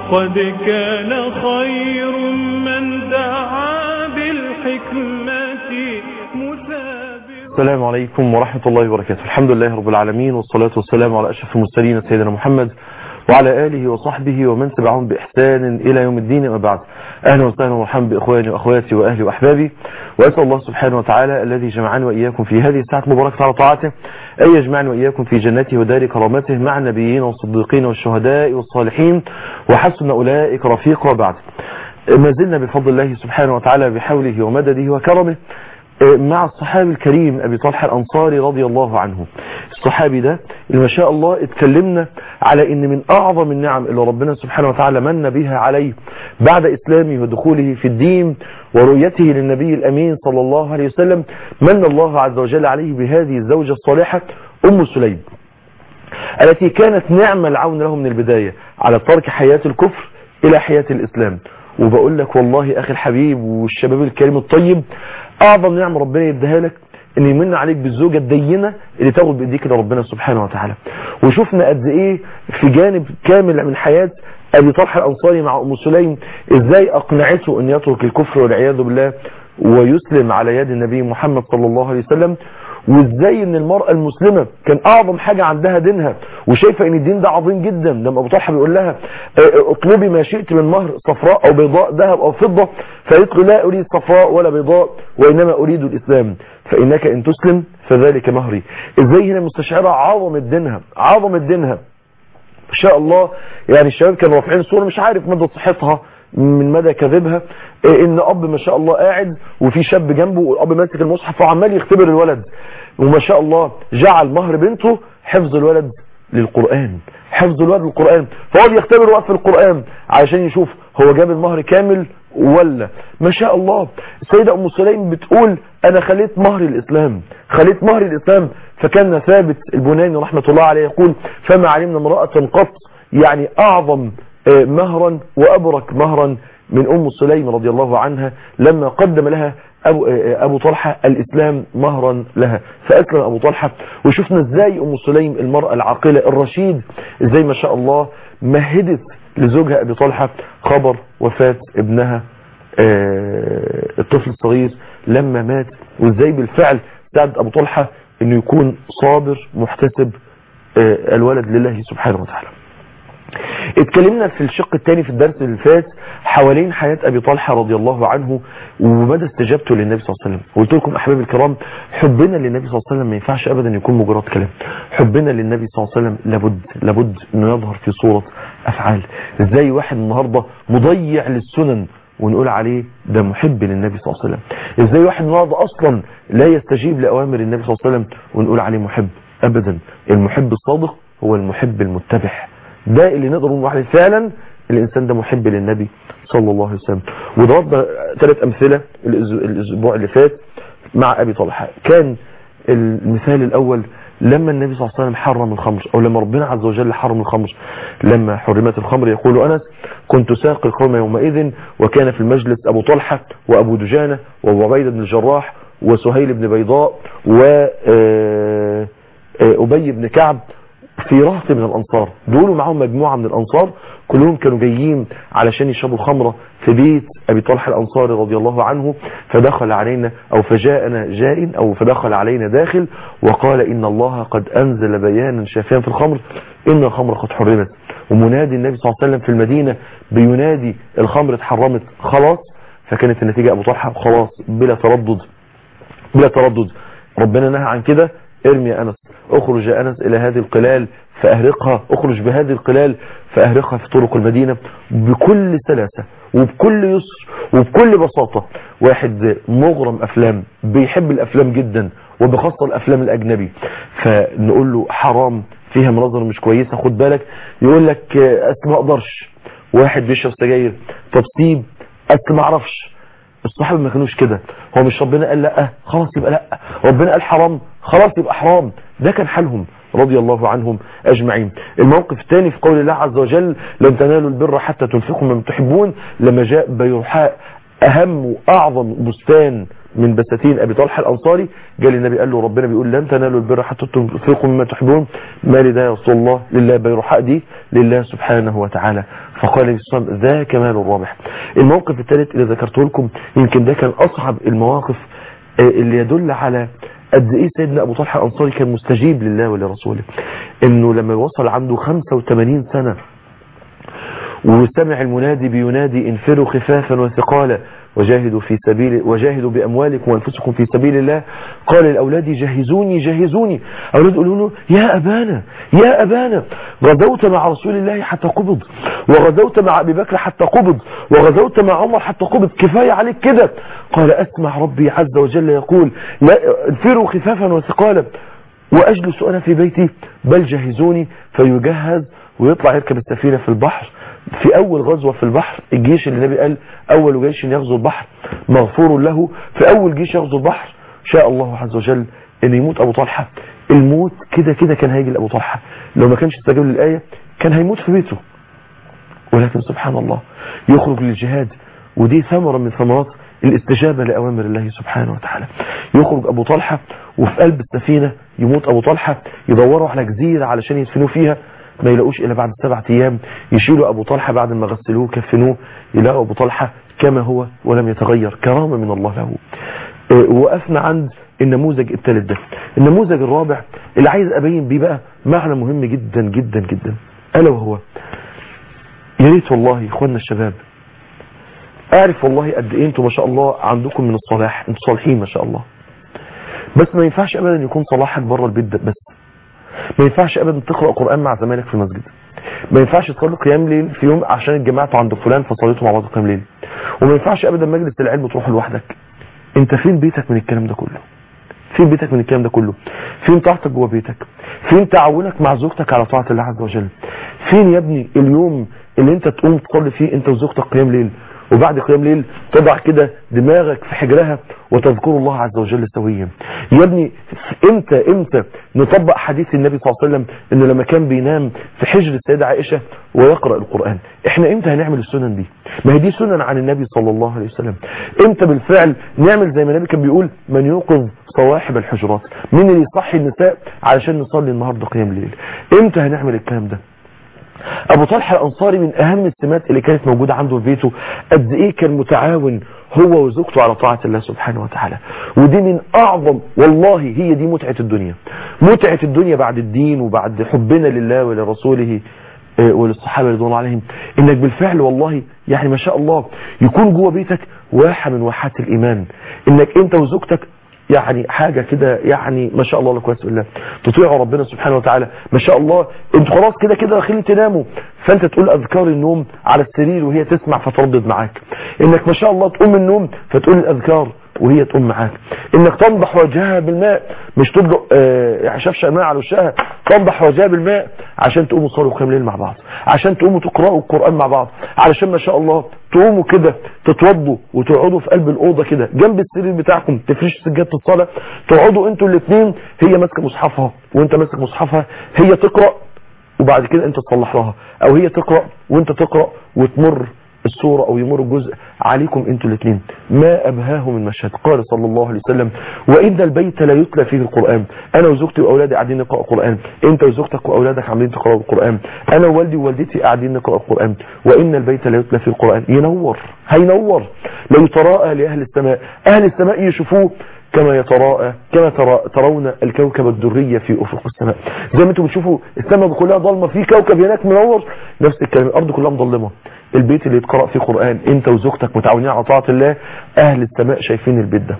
قد كان خير من دعا بالحكمة مثابر السلام عليكم ورحمة الله وبركاته الحمد لله رب العالمين والصلاة والسلام على أشرف المرسلين سيدنا محمد وعلى آله وصحبه ومن تبعهم بإحسان إلى يوم الدين أما بعد أهلا وسهلا ومرحبا بإخواني وأخواتي وأهلي وأحبابي وأسأل الله سبحانه وتعالى الذي جمعني وإياكم في هذه الساعة المباركة على طاعته أن يجمعني وإياكم في جنته ودار كرامته مع النبيين والصديقين والشهداء والصالحين وحسن أولئك رفيق وبعد ما زلنا بفضل الله سبحانه وتعالى بحوله ومدده وكرمه مع الصحابي الكريم أبي طلحة الأنصاري رضي الله عنه الصحابي ده اللي ما شاء الله اتكلمنا على ان من اعظم النعم اللي ربنا سبحانه وتعالى من بها عليه بعد اسلامه ودخوله في الدين ورؤيته للنبي الامين صلى الله عليه وسلم من الله عز وجل عليه بهذه الزوجة الصالحة ام سليم التي كانت نعم العون له من البداية على ترك حياة الكفر الى حياة الاسلام وبقول لك والله اخي الحبيب والشباب الكريم الطيب اعظم نعمة ربنا يديها لك ان يمن عليك بالزوجة الدينة اللي تاخد بايديك لربنا سبحانه وتعالى وشفنا قد ايه في جانب كامل من حياة ابي طلحة الانصاري مع ام سليم ازاي اقنعته ان يترك الكفر والعياذ بالله ويسلم على يد النبي محمد صلى الله عليه وسلم وازاي ان المرأة المسلمة كان اعظم حاجة عندها دينها وشايفة ان الدين ده عظيم جدا لما ابو طلحة بيقول لها اطلبي ما شئت من مهر صفراء او بيضاء ذهب او فضة فقالت له لا اريد صفراء ولا بيضاء وانما اريد الاسلام فانك ان تسلم فذلك مهري ازاي هنا مستشعرة عظمة دينها عظمة دينها ان شاء الله يعني الشباب كانوا رافعين صورة مش عارف مدى صحتها من مدى كذبها ان اب ما شاء الله قاعد وفي شاب جنبه والاب ماسك المصحف وعمال يختبر الولد وما شاء الله جعل مهر بنته حفظ الولد للقرآن حفظ الولد للقرآن فهو بيختبر وقف القرآن علشان يشوف هو جاب المهر كامل ولا ما شاء الله السيدة ام سليم بتقول انا خليت مهر الاسلام خليت مهر الاسلام فكان ثابت البناني رحمة الله عليه يقول فما علمنا امرأة قط يعني اعظم مهرا وابرك مهرا من ام سليم رضي الله عنها لما قدم لها أبو, أبو طلحة الإسلام مهرا لها فأسلم أبو طلحة وشفنا ازاي أم سليم المرأة العاقلة الرشيد ازاي ما شاء الله مهدت لزوجها أبي طلحة خبر وفاة ابنها الطفل الصغير لما مات وازاي بالفعل ساعد أبو طلحة انه يكون صابر محتسب الولد لله سبحانه وتعالى اتكلمنا في الشق الثاني في الدرس اللي فات حوالين حياة ابي طلحة رضي الله عنه ومدى استجابته للنبي صلى الله عليه وسلم قلت لكم احبابي الكرام حبنا للنبي صلى الله عليه وسلم ما ينفعش ابدا يكون مجرد كلام حبنا للنبي صلى الله عليه وسلم لابد لابد انه يظهر في صورة افعال ازاي واحد النهاردة مضيع للسنن ونقول عليه ده محب للنبي صلى الله عليه وسلم ازاي واحد النهاردة اصلا لا يستجيب لاوامر النبي صلى الله عليه وسلم ونقول عليه محب ابدا المحب الصادق هو المحب المتبع ده اللي نقدر نقول عليه فعلا الانسان ده محب للنبي صلى الله عليه وسلم وضربنا ثلاث امثله الاسبوع اللي فات مع ابي طلحه كان المثال الاول لما النبي صلى الله عليه وسلم حرم الخمر او لما ربنا عز وجل حرم الخمر لما حرمت الخمر يقول انس كنت ساقي القوم يومئذ وكان في المجلس ابو طلحه وابو دجانه وابو عبيده بن الجراح وسهيل بن بيضاء وابي بن كعب في رهط من الأنصار دول معهم مجموعة من الأنصار كلهم كانوا جايين علشان يشربوا الخمرة في بيت أبي طلحة الأنصاري رضي الله عنه فدخل علينا أو فجاءنا جاء أو فدخل علينا داخل وقال إن الله قد أنزل بيانا شافيا في الخمر إن الخمر قد حرمت ومنادي النبي صلى الله عليه وسلم في المدينة بينادي الخمر اتحرمت خلاص فكانت النتيجة أبو طلحة خلاص بلا تردد بلا تردد ربنا نهى عن كده ارمي يا أنس اخرج يا أنس إلى هذه القلال فأهرقها اخرج بهذه القلال فأهرقها في طرق المدينة بكل سلاسة وبكل يسر وبكل بساطة واحد مغرم أفلام بيحب الأفلام جدا وبخاصة الأفلام الأجنبي فنقول له حرام فيها مناظر مش كويسة خد بالك يقول لك أصل ما أقدرش واحد بيشرب سجاير طب سيب أصل ما أعرفش الصحابة ما كانوش كده هو مش ربنا قال لا خلاص يبقى لا ربنا قال حرام خلاص يبقى حرام ده كان حالهم رضي الله عنهم أجمعين الموقف الثاني في قول الله عز وجل لن تنالوا البر حتى تنفقوا مما تحبون لما جاء بيرحاء اهم واعظم بستان من بساتين ابي طلحه الانصاري جاء النبي قال له ربنا بيقول لن تنالوا البر حتى تنفقوا مما تحبون ما لي ده يا رسول الله لله بيرحاء دي لله سبحانه وتعالى فقال النبي صلى الله عليه وسلم ذاك مال الرابح الموقف الثالث اللي ذكرته لكم يمكن ده كان اصعب المواقف اللي يدل على قد ايه سيدنا ابو طلحه الانصاري كان مستجيب لله ولرسوله انه لما وصل عنده 85 سنه وسمع المنادي بينادي انفروا خفافا وثقالا وجاهدوا في سبيل وجاهدوا باموالكم وانفسكم في سبيل الله قال لاولادي جهزوني جهزوني اولاد يقولوا له يا ابانا يا ابانا غزوت مع رسول الله حتى قبض وغزوت مع ابي بكر حتى قبض وغزوت مع عمر حتى قبض كفايه عليك كده قال اسمع ربي عز وجل يقول لا انفروا خفافا وثقالا واجلس انا في بيتي بل جهزوني فيجهز ويطلع يركب السفينه في البحر في اول غزوة في البحر الجيش اللي النبي قال اول جيش يغزو البحر مغفور له في اول جيش يغزو البحر شاء الله عز وجل ان يموت ابو طلحة الموت كده كده كان هيجي لابو طلحة لو ما كانش استجاب للآية كان هيموت في بيته ولكن سبحان الله يخرج للجهاد ودي ثمرة من ثمرات الاستجابة لأوامر الله سبحانه وتعالى يخرج أبو طلحة وفي قلب السفينة يموت أبو طلحة يدوروا على جزيرة علشان يدفنوه فيها ما يلاقوش إلا بعد سبعة أيام يشيلوا أبو طلحة بعد ما غسلوه كفنوه يلاقوا أبو طلحة كما هو ولم يتغير كرامة من الله له وقفنا عند النموذج الثالث ده النموذج الرابع اللي عايز أبين بيه بقى معنى مهم جدا جدا جدا ألا وهو يا ريت والله إخواننا الشباب أعرف والله قد إيه أنتم ما شاء الله عندكم من الصلاح أنتم صالحين ما شاء الله بس ما ينفعش أبدا يكون صلاحك بره البيت ده بس ما ينفعش ابدا تقرا قران مع زمايلك في المسجد ما ينفعش تصلي قيام ليل في يوم عشان اتجمعتوا عند فلان فصليتوا مع بعض قيام ليل وما ينفعش ابدا مجلس العلم تروح لوحدك انت فين بيتك من الكلام ده كله فين بيتك من الكلام ده كله فين طاعتك جوه بيتك فين تعاونك مع زوجتك على طاعه الله عز وجل فين يا ابني اليوم اللي انت تقوم تصلي فيه انت وزوجتك قيام ليل وبعد قيام ليل تضع كده دماغك في حجرها وتذكر الله عز وجل سويا يا ابني امتى امتى نطبق حديث النبي صلى الله عليه وسلم انه لما كان بينام في حجر السيدة عائشة ويقرأ القرآن احنا امتى هنعمل السنن دي ما هي دي سنن عن النبي صلى الله عليه وسلم امتى بالفعل نعمل زي ما النبي كان بيقول من يوقظ صواحب الحجرات مين اللي يصحي النساء علشان نصلي النهارده قيام ليل امتى هنعمل الكلام ده ابو طلحه الانصاري من اهم السمات اللي كانت موجودة عنده في بيته قد ايه كان متعاون هو وزوجته على طاعة الله سبحانه وتعالى ودي من اعظم والله هي دي متعة الدنيا متعة الدنيا بعد الدين وبعد حبنا لله ولرسوله وللصحابة رضوان الله عليهم انك بالفعل والله يعني ما شاء الله يكون جوه بيتك واحة من واحات الايمان انك انت وزوجتك يعني حاجة كده يعني ما شاء الله لك واسم الله تطيعوا ربنا سبحانه وتعالى ما شاء الله انتوا خلاص كده كده داخلين تناموا فانت تقول اذكار النوم على السرير وهي تسمع فتردد معاك انك ما شاء الله تقوم من النوم فتقول الاذكار وهي تقوم معاك انك تنضح وجهها بالماء مش تدلق اه شفشة ماء على وشها تنضح وجهها بالماء عشان تقوموا تصلوا قيام ليل مع بعض عشان تقوموا تقرأوا القرآن مع بعض علشان ما شاء الله تقوموا كده تتوضوا وتقعدوا في قلب الأوضة كده جنب السرير بتاعكم تفرشوا سجادة الصلاة تقعدوا انتوا الاثنين هي ماسكه مصحفها وانت ماسك مصحفها هي تقرأ وبعد كده انت تصلح لها او هي تقرأ وانت تقرأ وتمر السورة او يمر الجزء عليكم انتوا الاثنين ما ابهاه من مشهد قال صلى الله عليه وسلم وان البيت لا يتلى فيه القرآن انا وزوجتي واولادي قاعدين نقرأ القرآن انت وزوجتك واولادك عاملين تقرأوا القرآن انا ووالدي ووالدتي قاعدين نقرأ القرآن وان البيت لا يتلى فيه القرآن ينور هينور لا يتراءى لاهل السماء اهل السماء يشوفوه كما يتراءى كما ترى ترون الكوكب الدرية في أفق السماء زي ما انتم بتشوفوا السماء كلها ضلمة في كوكب هناك منور نفس الكلام الأرض كلها مظلمة البيت اللي يتقرأ فيه قرآن انت وزوجتك متعاونين على طاعة الله أهل السماء شايفين البيت ده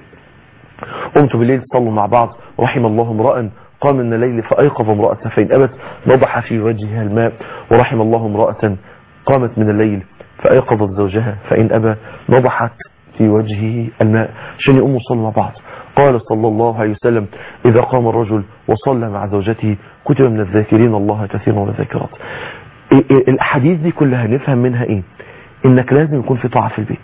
قمتوا بالليل تصلوا مع بعض رحم الله امرأ قام من الليل فأيقظ امرأة فإن أبت نضح في وجهها الماء ورحم الله امرأة قامت من الليل فأيقظت زوجها فإن أبى نضحت في وجهه الماء عشان يقوموا يصلوا مع بعض قال صلى الله عليه وسلم إذا قام الرجل وصلى مع زوجته كتب من الذاكرين الله كثيرا والذاكرات الأحاديث دي كلها نفهم منها إيه إنك لازم يكون في طاعة في البيت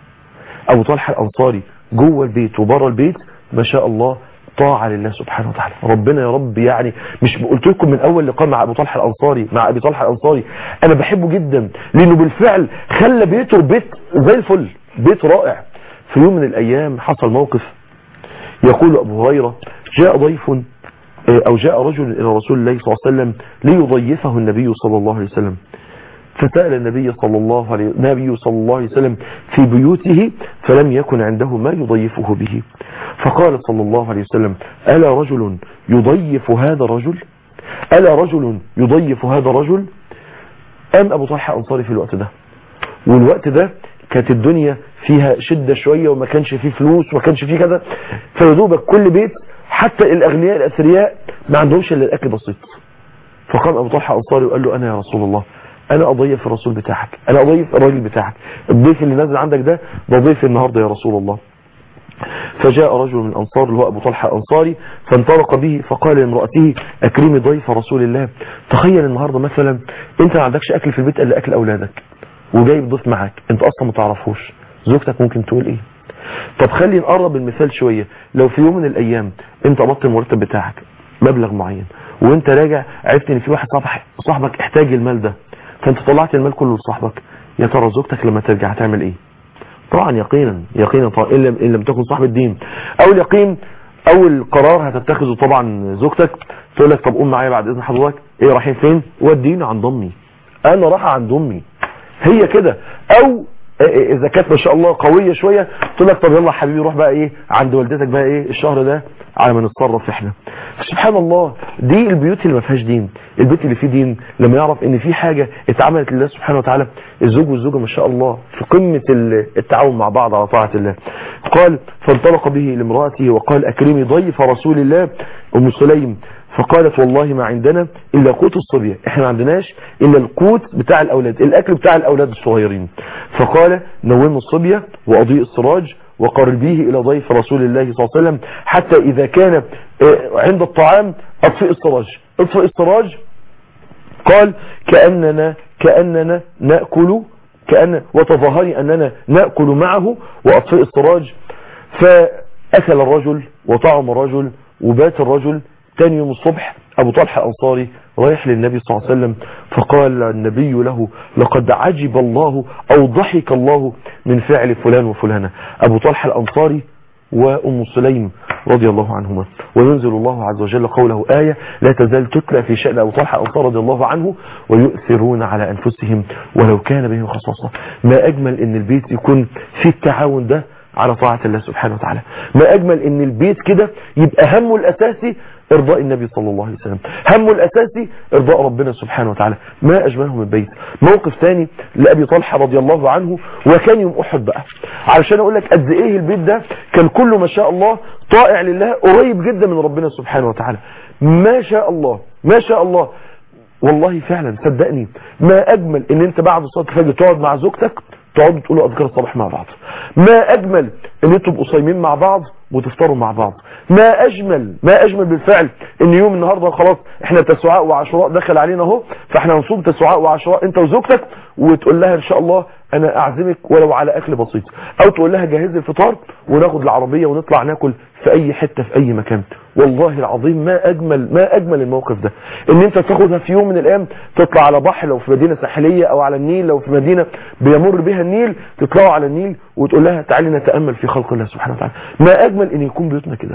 أبو طلحة الأنصاري جوه البيت وبره البيت ما شاء الله طاعة لله سبحانه وتعالى ربنا يا رب يعني مش قلت لكم من اول لقاء مع ابو طلحه الانصاري مع ابي طلحه الانصاري انا بحبه جدا لانه بالفعل خلى بيته بيت زي الفل بيت رائع في يوم من الايام حصل موقف يقول ابو هريرة جاء ضيف او جاء رجل الى رسول الله صلى الله عليه وسلم ليضيفه النبي صلى الله عليه وسلم فسأل النبي صلى الله عليه النبي صلى الله عليه وسلم في بيوته فلم يكن عنده ما يضيفه به فقال صلى الله عليه وسلم ألا رجل يضيف هذا الرجل ألا رجل يضيف هذا الرجل أم أبو طلحة أنصاري في الوقت ده والوقت ده كانت الدنيا فيها شدة شوية وما كانش فيه فلوس وما كانش فيه كذا فيدوبك كل بيت حتى الأغنياء الأثرياء ما عندهمش إلا الأكل بسيط فقام أبو طلحة أنصاري وقال له أنا يا رسول الله انا اضيف الرسول بتاعك انا اضيف الراجل بتاعك الضيف اللي نازل عندك ده ده ضيف النهاردة يا رسول الله فجاء رجل من الانصار اللي هو ابو طلحة انصاري فانطلق به فقال لامرأته اكرمي ضيف رسول الله تخيل النهاردة مثلا انت ما عندكش اكل في البيت الا اكل اولادك وجايب ضيف معاك انت اصلا ما تعرفوش زوجتك ممكن تقول ايه طب خلي نقرب المثال شوية لو في يوم من الايام انت قبضت المرتب بتاعك مبلغ معين وانت راجع عرفت ان في واحد صاحبك صاحبك احتاج المال ده فانت طلعت المال كله لصاحبك يا ترى زوجتك لما ترجع هتعمل ايه طبعا يقينا يقينا طبعا ان لم, إن لم تكن صاحب الدين او اليقين اول قرار هتتخذه طبعا زوجتك تقول لك طب قوم معايا بعد اذن حضرتك ايه رايحين فين ودينا عند امي انا رايحه عند امي هي كده او اذا كانت ما شاء الله قوية شوية تقول لك طب يلا يا حبيبي روح بقى ايه عند والدتك بقى ايه الشهر ده على ما نتصرف احنا سبحان الله دي البيوت اللي ما فيهاش دين البيت اللي فيه دين لما يعرف ان في حاجة اتعملت لله سبحانه وتعالى الزوج والزوجة ما شاء الله في قمة التعاون مع بعض على طاعة الله قال فانطلق به لامرأته وقال اكرمي ضيف رسول الله ام سليم فقالت والله ما عندنا إلا قوت الصبية احنا ما عندناش إلا القوت بتاع الأولاد الأكل بتاع الأولاد الصغيرين فقال نوموا الصبية وأضيء السراج وقربيه إلى ضيف رسول الله صلى الله عليه وسلم حتى إذا كان عند الطعام أطفئ السراج اطفئ السراج قال كأننا كأننا نأكل كأن وتظاهري أننا نأكل معه وأطفئ السراج فأكل الرجل وطعم الرجل وبات الرجل تاني يوم الصبح أبو طلحة أنصاري رايح للنبي صلى الله عليه وسلم فقال النبي له لقد عجب الله أو ضحك الله من فعل فلان وفلانة أبو طلحة الأنصاري وأم سليم رضي الله عنهما وينزل الله عز وجل قوله آية لا تزال تتلى في شأن أبو طلحة أنصار رضي الله عنه ويؤثرون على أنفسهم ولو كان بهم خصاصة ما أجمل أن البيت يكون في التعاون ده على طاعة الله سبحانه وتعالى ما أجمل أن البيت كده يبقى همه الأساسي ارضاء النبي صلى الله عليه وسلم همه الاساسي ارضاء ربنا سبحانه وتعالى ما اجمله من البيت موقف ثاني لابي طلحه رضي الله عنه وكان يوم احد بقى علشان اقول لك قد ايه البيت ده كان كله ما شاء الله طائع لله قريب جدا من ربنا سبحانه وتعالى ما شاء الله ما شاء الله والله فعلا صدقني ما اجمل ان انت بعد صلاه الفجر تقعد مع زوجتك تقعدوا تقولوا اذكار الصباح مع بعض ما اجمل ان انتوا تبقوا صايمين مع بعض وتفطروا مع بعض ما اجمل ما اجمل بالفعل ان يوم النهارده خلاص احنا تسعاء وعشراء دخل علينا اهو فاحنا هنصوم تسعاء وعشراء انت وزوجتك وتقول لها ان شاء الله انا اعزمك ولو على اكل بسيط او تقول لها جهزي الفطار وناخد العربيه ونطلع ناكل في اي حته في اي مكان والله العظيم ما اجمل ما اجمل الموقف ده ان انت تاخدها في يوم من الايام تطلع على بحر لو في مدينه ساحليه او على النيل لو في مدينه بيمر بها النيل تطلعوا على النيل وتقول لها تعالي نتامل في خلق الله سبحانه وتعالى ما اجمل ان يكون بيوتنا كده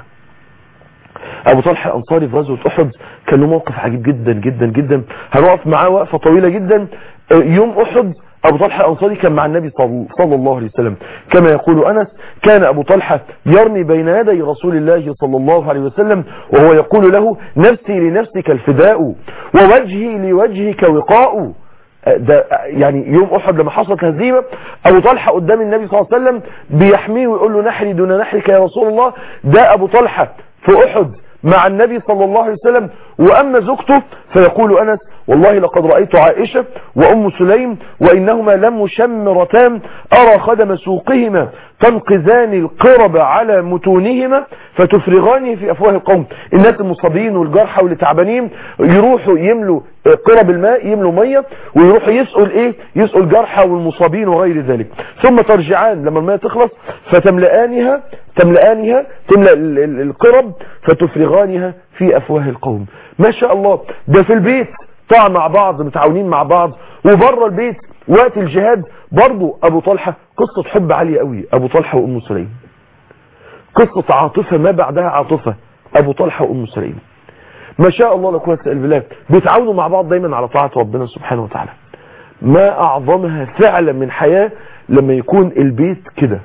ابو طلحه الانصاري في غزوه احد كان له موقف عجيب جدا جدا جدا هنقف معاه وقفه طويله جدا يوم احد أبو طلحة الأنصاري كان مع النبي صلى الله عليه وسلم كما يقول أنس كان أبو طلحة يرمي بين يدي رسول الله صلى الله عليه وسلم وهو يقول له نفسي لنفسك الفداء ووجهي لوجهك وقاء ده يعني يوم أحد لما حصلت هزيمة أبو طلحة قدام النبي صلى الله عليه وسلم بيحميه ويقول له نحري دون نحرك يا رسول الله ده أبو طلحة في أحد مع النبي صلى الله عليه وسلم وأما زوجته فيقول أنس والله لقد رأيت عائشة وأم سليم وإنهما لم مشمرتان أرى خدم سوقهما تنقذان القرب على متونهما فتفرغان في أفواه القوم الناس المصابين والجرحى واللي تعبانين يروحوا يملوا قرب الماء يملوا مية ويروحوا يسأل ايه يسأل الجرحى والمصابين وغير ذلك ثم ترجعان لما الماء تخلص فتملآنها تملآنها تملأ القرب فتفرغانها في أفواه القوم ما شاء الله ده في البيت طاع مع بعض متعاونين مع بعض وبره البيت وقت الجهاد برضو ابو طلحة قصة حب عالية قوي ابو طلحة وام سليم قصة عاطفة ما بعدها عاطفة ابو طلحة وام سليم ما شاء الله لا قوه الا بالله بيتعاونوا مع بعض دايما على طاعة ربنا سبحانه وتعالى ما اعظمها فعلا من حياة لما يكون البيت كده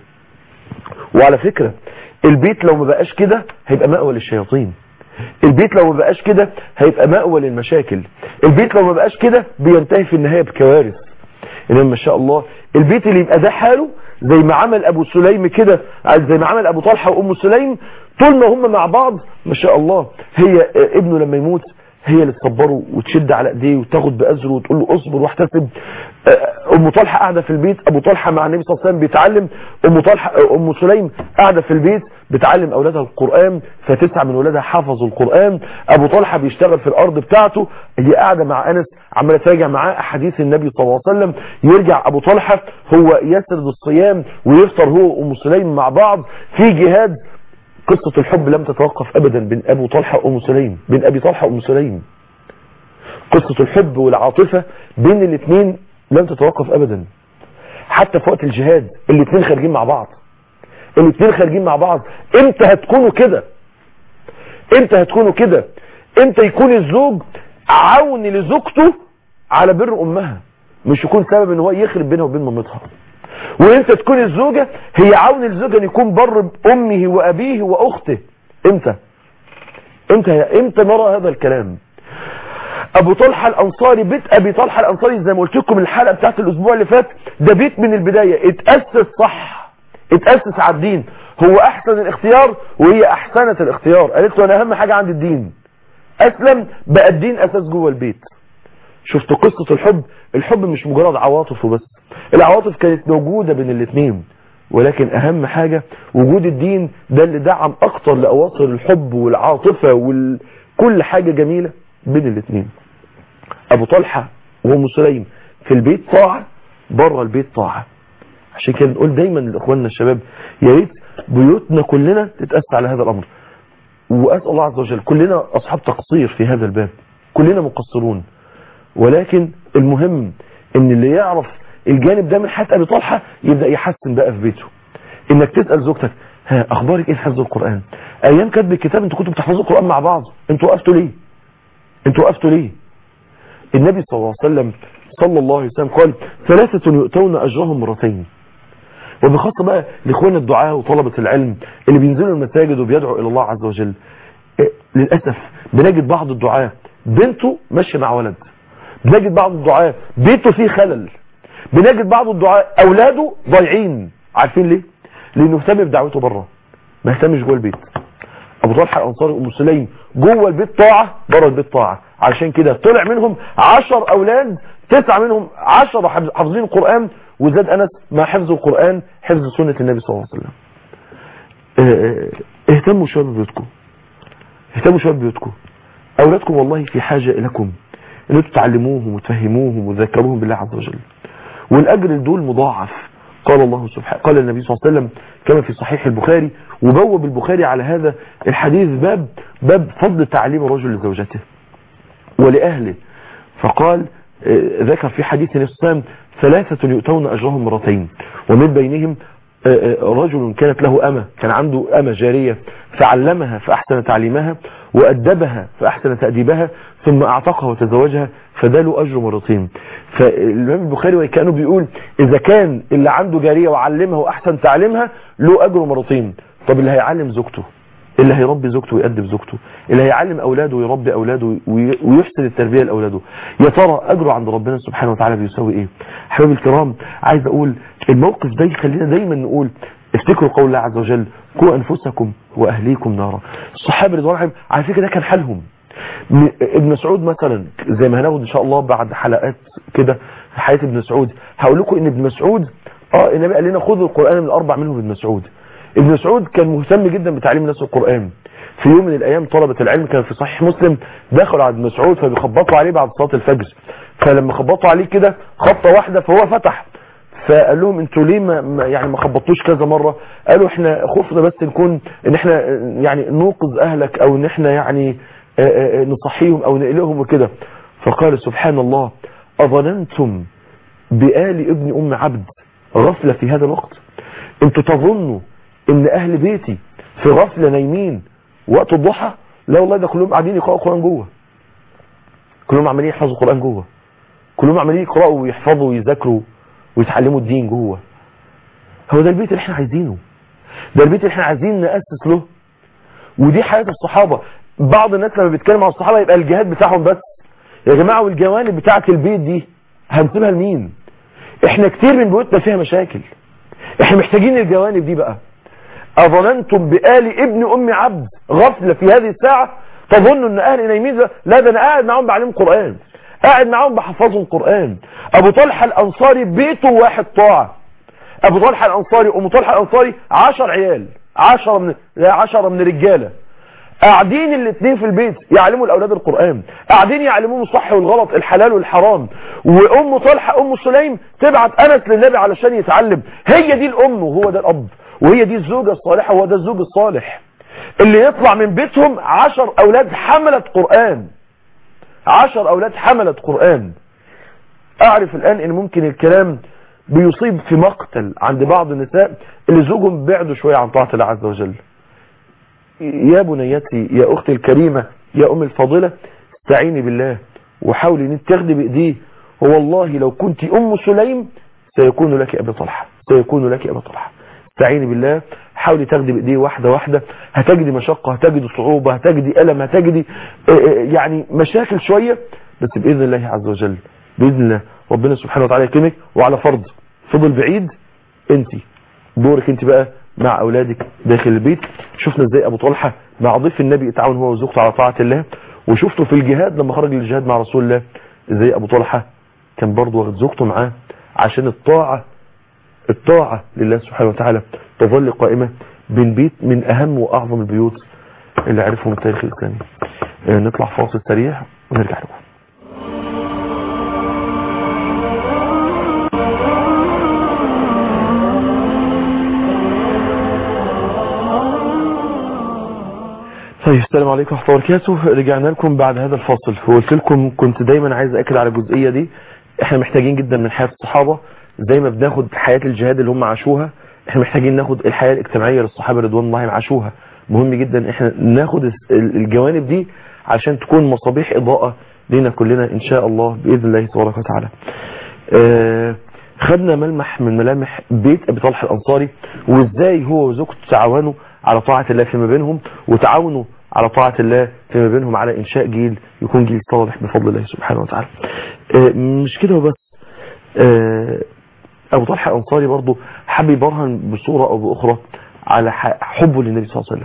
وعلى فكرة البيت لو ما بقاش كده هيبقى مأوى للشياطين البيت لو ما بقاش كده هيبقى مأوى للمشاكل البيت لو ما بقاش كده بينتهي في النهاية بكوارث انما ما شاء الله البيت اللي يبقى ده حاله زي ما عمل ابو سليم كده زي ما عمل ابو طلحة وام سليم طول ما هم مع بعض ما شاء الله هي ابنه لما يموت هي اللي تصبره وتشد على ايديه وتاخد بأزره وتقول له اصبر واحتسب ام طلحه قاعده في البيت ابو طلحه مع النبي صلى الله عليه وسلم بيتعلم ام طلحه ام سليم قاعده في البيت بتعلم اولادها القران فتسعه من اولادها حفظوا القران ابو طلحه بيشتغل في الارض بتاعته هي قاعده مع انس عماله تراجع معاه احاديث النبي صلى الله عليه وسلم يرجع ابو طلحه هو يسرد الصيام ويفطر هو وام سليم مع بعض في جهاد قصة الحب لم تتوقف ابدا بين ابو طلحة وام سليم بين ابي طلحة وام سليم قصة الحب والعاطفة بين الاثنين لم تتوقف ابدا حتى في وقت الجهاد الاثنين خارجين مع بعض الاثنين خارجين مع بعض امتى هتكونوا كده امتى هتكونوا كده امتى يكون الزوج عون لزوجته على بر امها مش يكون سبب ان هو يخرب بينها وبين مامتها وانت تكون الزوجة هي عون الزوجة ان يكون بر بامه وابيه واخته امتى امتى امتى نرى هذا الكلام ابو طلحة الانصاري بيت ابي طلحة الانصاري زي ما قلت لكم الحلقة بتاعت الاسبوع اللي فات ده بيت من البداية اتأسس صح اتأسس على الدين هو احسن الاختيار وهي احسنت الاختيار قالت له انا اهم حاجة عندي الدين اسلم بقى الدين اساس جوه البيت شفت قصة الحب الحب مش مجرد عواطف وبس العواطف كانت موجودة بين الاثنين ولكن اهم حاجة وجود الدين ده اللي دعم اكتر لاواصر الحب والعاطفة وكل حاجة جميلة بين الاثنين ابو طلحة وام سليم في البيت طاعة بره البيت طاعة عشان كده نقول دايما لاخواننا الشباب يا ريت بيوتنا كلنا تتأسس على هذا الامر واسال الله عز وجل كلنا اصحاب تقصير في هذا الباب كلنا مقصرون ولكن المهم ان اللي يعرف الجانب ده من حياة ابي طلحة يبدأ يحسن بقى في بيته انك تسأل زوجتك ها اخبارك ايه في حفظ القرآن ايام كتب الكتاب انتوا كنتوا بتحفظوا القرآن مع بعض انتوا وقفتوا ليه انتوا وقفتوا ليه النبي صلى الله عليه وسلم صلى الله عليه وسلم قال ثلاثة يؤتون اجرهم مرتين وبخاصة بقى لاخوان الدعاء وطلبة العلم اللي بينزلوا المساجد وبيدعوا الى الله عز وجل إيه للأسف بنجد بعض الدعاء بنته ماشية مع ولد بنجد بعض الدعاء بيته فيه خلل بنجد بعض الدعاء اولاده ضايعين عارفين ليه لانه اهتم بدعوته بره ما اهتمش جوه البيت ابو طلحه الانصاري وام سليم جوه البيت طاعه بره البيت طاعه عشان كده طلع منهم عشر اولاد تسعه منهم عشرة حافظين القران وزاد انس مع حفظ القران حفظ سنه النبي صلى الله عليه وسلم اهتموا شويه ببيوتكم اهتموا شويه ببيوتكم اولادكم والله في حاجه اليكم ان انتوا تعلموهم وتفهموهم وتذكروهم بالله عز وجل والاجر دول مضاعف قال الله سبحانه قال النبي صلى الله عليه وسلم كما في صحيح البخاري وبوب البخاري على هذا الحديث باب باب فضل تعليم الرجل لزوجته ولأهله فقال ذكر في حديث النبي صلى الله عليه وسلم ثلاثة يؤتون أجرهم مرتين ومن بينهم رجل كانت له أمة كان عنده أمة جارية فعلمها فأحسن تعليمها وأدبها فأحسن تأديبها ثم أعتقها وتزوجها فده له أجر مرتين فالإمام البخاري وكانه بيقول إذا كان اللي عنده جارية وعلمها وأحسن تعليمها له أجر مرتين طب اللي هيعلم زوجته اللي هيربي زوجته ويأدب زوجته اللي هيعلم أولاده ويربي أولاده ويحسن التربية لأولاده يا ترى أجره عند ربنا سبحانه وتعالى بيساوي إيه حبايبي الكرام عايز أقول الموقف ده يخلينا دايما نقول افتكروا قول الله عز وجل قوا أنفسكم وأهليكم نارا الصحابة رضوان الله عارفين كده كان حالهم ابن مسعود مثلا زي ما هناخد ان شاء الله بعد حلقات كده في حياة ابن مسعود هقول لكم ان ابن مسعود اه النبي قال لنا خذوا القرآن من الاربع منهم ابن مسعود ابن مسعود كان مهتم جدا بتعليم الناس القرآن في يوم من الايام طلبة العلم كان في صحيح مسلم دخلوا على ابن مسعود فبيخبطوا عليه بعد صلاة الفجر فلما خبطوا عليه كده خبطة واحدة فهو فتح فقال لهم انتوا ليه ما يعني ما خبطوش كذا مرة قالوا احنا خفنا بس نكون ان احنا يعني نوقظ اهلك او ان احنا يعني نصحيهم او نقلقهم وكده فقال سبحان الله اظننتم بآل ابن أم عبد غفلة في هذا الوقت انتوا تظنوا ان اهل بيتي في غفلة نايمين وقت الضحى لا والله ده كلهم قاعدين يقرأوا قرآن جوه كلهم عمالين يحفظوا قرآن جوه كلهم عمالين يقرأوا ويحفظوا ويذاكروا ويتعلموا الدين جوه هو ده البيت اللي احنا عايزينه ده البيت اللي احنا عايزين نأسس له ودي حياة الصحابة بعض الناس لما بيتكلم عن الصحابة يبقى الجهاد بتاعهم بس يا جماعة والجوانب بتاعة البيت دي هنسيبها لمين احنا كتير من بيوتنا فيها مشاكل احنا محتاجين الجوانب دي بقى اظننتم بآل ابن ام عبد غفلة في هذه الساعة تظنوا ان اهل نايمين لا ده انا قاعد معاهم بعلم قرآن قاعد معاهم بحفظهم قرآن ابو طلحة الانصاري بيته واحد طاعة ابو طلحة الانصاري وام طلحة الانصاري عشر عيال عشرة من لا عشرة من رجالة قاعدين الاثنين في البيت يعلموا الاولاد القرآن قاعدين يعلموهم الصح والغلط الحلال والحرام وام طلحة ام سليم تبعت انس للنبي علشان يتعلم هي دي الام وهو ده الاب وهي دي الزوجة الصالحة وهو ده الزوج الصالح اللي يطلع من بيتهم عشر اولاد حملة قرآن عشر اولاد حملة قرآن اعرف الان ان ممكن الكلام بيصيب في مقتل عند بعض النساء اللي زوجهم بعدوا شوية عن طاعة الله عز وجل يا بنيتي يا اختي الكريمة يا ام الفاضلة استعيني بالله وحاولي ان تاخدي بايديه والله لو كنت ام سليم سيكون لك ابي طلحة سيكون لك ابي طلحة استعيني بالله حاولي تاخدي بايديه واحدة واحدة هتجدي مشقة هتجدي صعوبة هتجدي ألم هتجدي يعني مشاكل شوية بس بإذن الله عز وجل بإذن الله ربنا سبحانه وتعالى يكرمك وعلى فرض فضل بعيد انت دورك انت بقى مع اولادك داخل البيت شفنا ازاي ابو طلحة مع ضيف النبي اتعاون هو وزوجته على طاعة الله وشفته في الجهاد لما خرج للجهاد مع رسول الله ازاي ابو طلحة كان برضه واخد زوجته معاه عشان الطاعة الطاعة لله سبحانه وتعالى تظل قائمة بين بيت من اهم واعظم البيوت اللي عرفهم التاريخ الاسلامي اه نطلع فاصل سريع ونرجع لكم طيب السلام عليكم ورحمة الله وبركاته رجعنا لكم بعد هذا الفاصل وقلت لكم كنت دايما عايز أكد على الجزئية دي احنا محتاجين جدا من حياة الصحابة زي ما بناخد حياة الجهاد اللي هم عاشوها احنا محتاجين ناخد الحياة الاجتماعية للصحابة رضوان الله عاشوها مهم جدا احنا ناخد الجوانب دي عشان تكون مصابيح إضاءة لنا كلنا إن شاء الله بإذن الله تبارك وتعالى اه خدنا ملمح من ملامح بيت أبي طلحة الأنصاري وإزاي هو وزوجته تعاونوا على طاعة الله فيما بينهم وتعاونوا على طاعة الله فيما بينهم على إنشاء جيل يكون جيل صالح بفضل الله سبحانه وتعالى اه مش كده وبس اه أبو طلحة الأنصاري برضه حب يبرهن بصورة أو بأخرى على حبه للنبي صلى الله عليه وسلم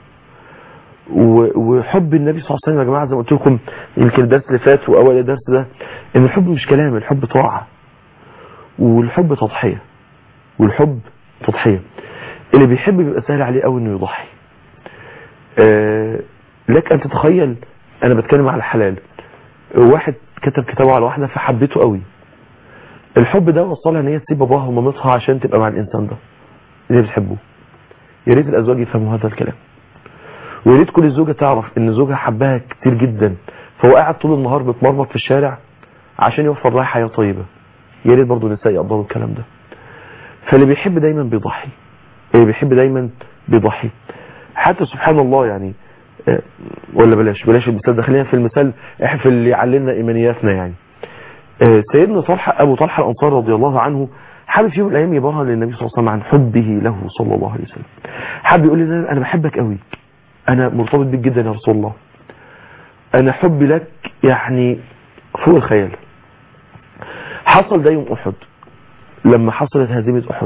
وحب النبي صلى الله عليه وسلم يا جماعة زي ما قلت لكم يمكن الدرس اللي فات وأول الدرس ده إن الحب مش كلام الحب طاعة والحب تضحية والحب تضحية اللي بيحب بيبقى سهل عليه قوي انه يضحي آه لك ان تتخيل انا بتكلم على الحلال واحد كتب كتابه على واحدة فحبته قوي الحب ده وصلها ان هي تسيب باباها ومامتها عشان تبقى مع الانسان ده اللي بتحبه يا ريت الازواج يفهموا هذا الكلام ويا ريت كل زوجة تعرف ان زوجها حبها كتير جدا فهو قاعد طول النهار بيتمرمط في الشارع عشان يوفر لها حياة طيبة يا ريت برضه النساء يقدروا الكلام ده فاللي بيحب دايما بيضحي اللي بيحب دايما بيضحي حتى سبحان الله يعني ولا بلاش بلاش المثال ده خلينا في المثال احنا في اللي يعلمنا ايمانياتنا يعني سيدنا طلحة ابو طلحة الانصاري رضي الله عنه حابب في يوم من الايام يبرهن للنبي صلى الله عليه وسلم عن حبه له صلى الله عليه وسلم حابب يقول لي انا بحبك قوي انا مرتبط بيك جدا يا رسول الله انا حبي لك يعني فوق الخيال حصل ده يوم احد لما حصلت هزيمة احد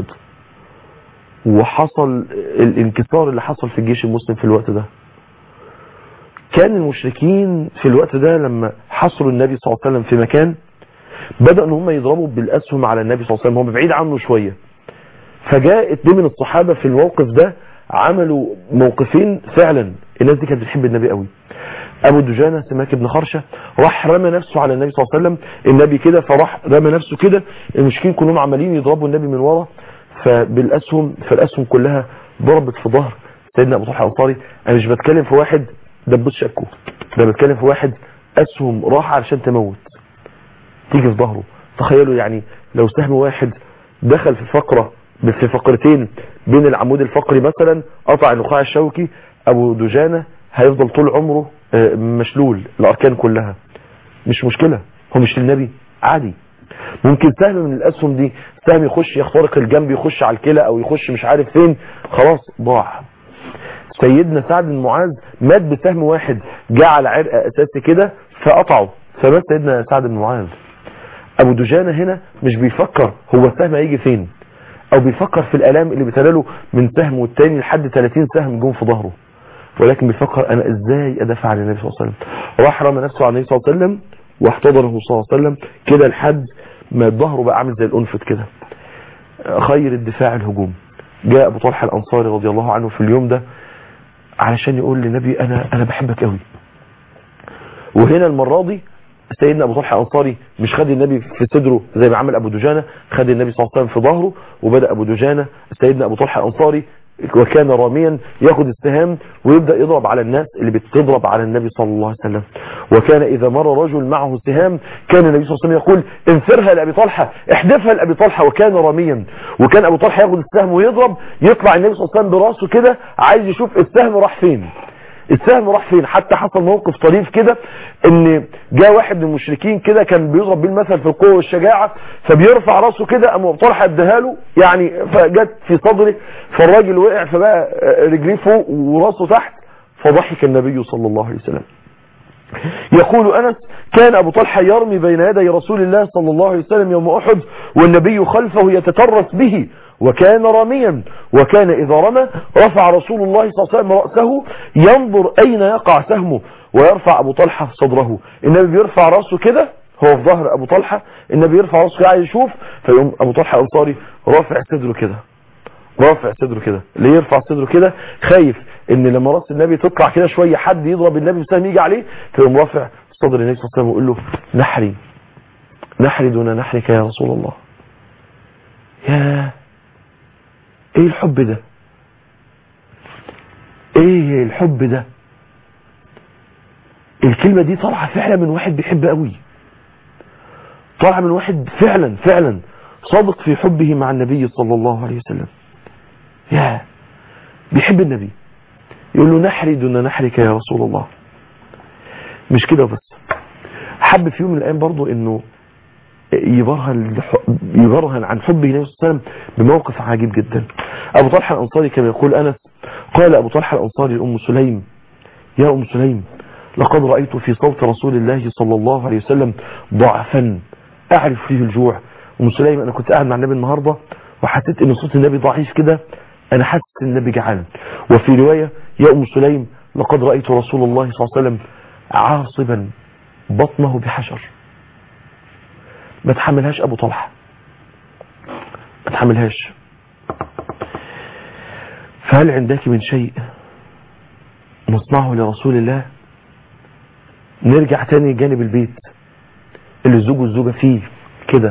وحصل الانكسار اللي حصل في الجيش المسلم في الوقت ده كان المشركين في الوقت ده لما حصروا النبي صلى الله عليه وسلم في مكان بدأوا ان هم يضربوا بالأسهم على النبي صلى الله عليه وسلم هم بعيد عنه شوية فجاء اتنين من الصحابة في الموقف ده عملوا موقفين فعلا الناس دي كانت بتحب النبي قوي ابو دجانة سماك بن خرشة راح رمى نفسه على النبي صلى الله عليه وسلم النبي كده فراح رمى نفسه كده المشركين كلهم عمالين يضربوا النبي من ورا فبالاسهم فالاسهم كلها ضربت في ظهر سيدنا ابو طلحه الانصاري انا مش بتكلم في واحد دبوس شكه ده بتكلم في واحد اسهم راح علشان تموت تيجي في ظهره تخيلوا يعني لو سهم واحد دخل في فقرة في فقرتين بين العمود الفقري مثلا قطع النخاع الشوكي ابو دجانة هيفضل طول عمره آه، مشلول الاركان كلها مش مشكلة هو مش للنبي عادي ممكن سهم من الاسهم دي سهم يخش يخترق الجنب يخش على الكلى او يخش مش عارف فين خلاص ضاع سيدنا سعد بن معاذ مات بسهم واحد جاء على عرق اساسي كده فقطعه فمات سيدنا سعد بن معاذ ابو دجانة هنا مش بيفكر هو السهم هيجي فين او بيفكر في الالام اللي بتلاله من سهم والتاني لحد 30 سهم جم في ظهره ولكن بيفكر انا ازاي ادافع عن النبي صلى الله عليه وسلم راح رمى نفسه على النبي صلى الله عليه وسلم واحتضنه صلى الله عليه وسلم كده لحد ما ظهره بقى عامل زي الانفت كده خير الدفاع الهجوم جاء ابو طلحه الانصاري رضي الله عنه في اليوم ده علشان يقول للنبي انا انا بحبك قوي وهنا المره دي سيدنا ابو طلحه الانصاري مش خد النبي في صدره زي ما عمل ابو دجانه خد النبي صلى الله عليه وسلم في ظهره وبدا ابو دجانه سيدنا ابو طلحه الانصاري وكان راميا ياخد السهام ويبدا يضرب على الناس اللي بتضرب على النبي صلى الله عليه وسلم وكان اذا مر رجل معه سهام كان النبي صلى الله عليه وسلم يقول انفرها لابي طلحه احدفها لابي طلحه وكان راميا وكان ابو طلحه ياخد السهم ويضرب يطلع النبي صلى الله عليه وسلم براسه كده عايز يشوف السهم راح فين السهم راح فين حتى حصل موقف طريف كده ان جاء واحد من المشركين كده كان بيضرب بيه المثل في القوه والشجاعه فبيرفع راسه كده قام ابو طلحه اداها له يعني فجت في صدره فالراجل وقع فبقى رجليه فوق وراسه تحت فضحك النبي صلى الله عليه وسلم يقول أنس كان أبو طلحة يرمي بين يدي رسول الله صلى الله عليه وسلم يوم أحد والنبي خلفه يتترس به وكان راميا وكان إذا رمى رفع رسول الله صلى الله عليه وسلم رأسه ينظر أين يقع سهمه ويرفع أبو طلحة صدره النبي بيرفع رأسه كده هو في ظهر أبو طلحة النبي يرفع رأسه كده عايز يشوف فيقوم أبو طلحة أنصاري رافع صدره كده رافع صدره كده ليه يرفع صدره كده خايف ان لما راس النبي تطلع كده شويه حد يضرب النبي بسهم يجي عليه فيقوم رافع صدر النبي صلى الله عليه وسلم ويقول له نحري نحري دون نحرك يا رسول الله يا ايه الحب ده ايه الحب ده الكلمة دي طالعة فعلا من واحد بيحب قوي طالعة من واحد فعلا فعلا صادق في حبه مع النبي صلى الله عليه وسلم يا بيحب النبي يقول له نحري دون نحرك يا رسول الله مش كده بس حب في يوم من الايام برضه انه يبرهن يبرهن عن حبه النبي صلى الله عليه وسلم بموقف عجيب جدا ابو طلحه الانصاري كما يقول انس قال ابو طلحه الانصاري لام سليم يا ام سليم لقد رايت في صوت رسول الله صلى الله عليه وسلم ضعفا اعرف فيه الجوع ام سليم انا كنت قاعد مع النبي النهارده وحسيت ان صوت النبي ضعيف كده انا حاسس ان النبي جعان وفي روايه يا ام سليم لقد رايت رسول الله صلى الله عليه وسلم عاصبا بطنه بحجر ما تحملهاش ابو طلحه ما تحملهاش فهل عندك من شيء نصنعه لرسول الله نرجع تاني جانب البيت اللي الزوج والزوجة فيه كده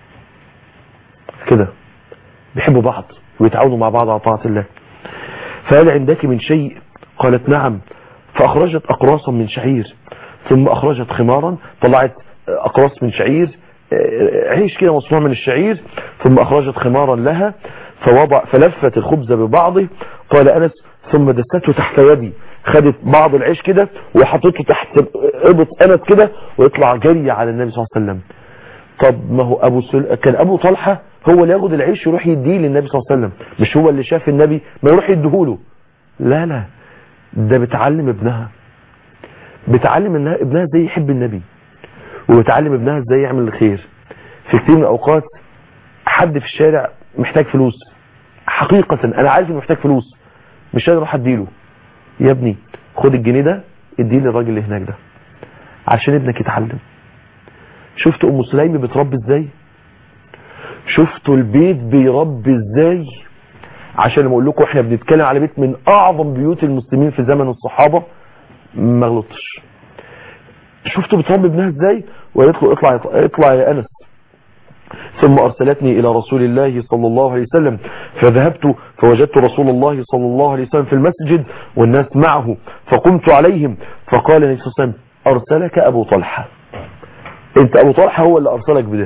كده بيحبوا بعض ويتعاونوا مع بعض على طاعة الله فهل عندك من شيء قالت نعم فأخرجت أقراصا من شعير ثم أخرجت خمارا طلعت أقراص من شعير عيش كده مصنوع من الشعير ثم أخرجت خمارا لها فوضع فلفت الخبز ببعضه قال أنس ثم دسته تحت يدي خدت بعض العيش كده وحطته تحت ابط أنس كده ويطلع جري على النبي صلى الله عليه وسلم طب ما هو أبو سل... كان أبو طلحة هو اللي ياخد العيش يروح يديه للنبي صلى الله عليه وسلم مش هو اللي شاف النبي ما يروح يديهوله لا لا ده بتعلم ابنها بتعلم انها ابنها ازاي يحب النبي وبتعلم ابنها ازاي يعمل الخير في كتير من الاوقات حد في الشارع محتاج فلوس حقيقة انا عارف انه محتاج فلوس مش قادر اروح اديله يا ابني خد الجنيه ده اديه للراجل اللي هناك ده عشان ابنك يتعلم شفت ام سليم بتربي ازاي شفتوا البيت بيربي ازاي عشان لما اقول لكم احنا بنتكلم على بيت من اعظم بيوت المسلمين في زمن الصحابة ما غلطش شفتوا بتربي ابنها ازاي وقالت له اطلع اطلع يا انس ثم ارسلتني الى رسول الله صلى الله عليه وسلم فذهبت فوجدت رسول الله صلى الله عليه وسلم في المسجد والناس معه فقمت عليهم فقال النبي صلى الله عليه وسلم ارسلك ابو طلحه انت ابو طلحه هو اللي ارسلك بده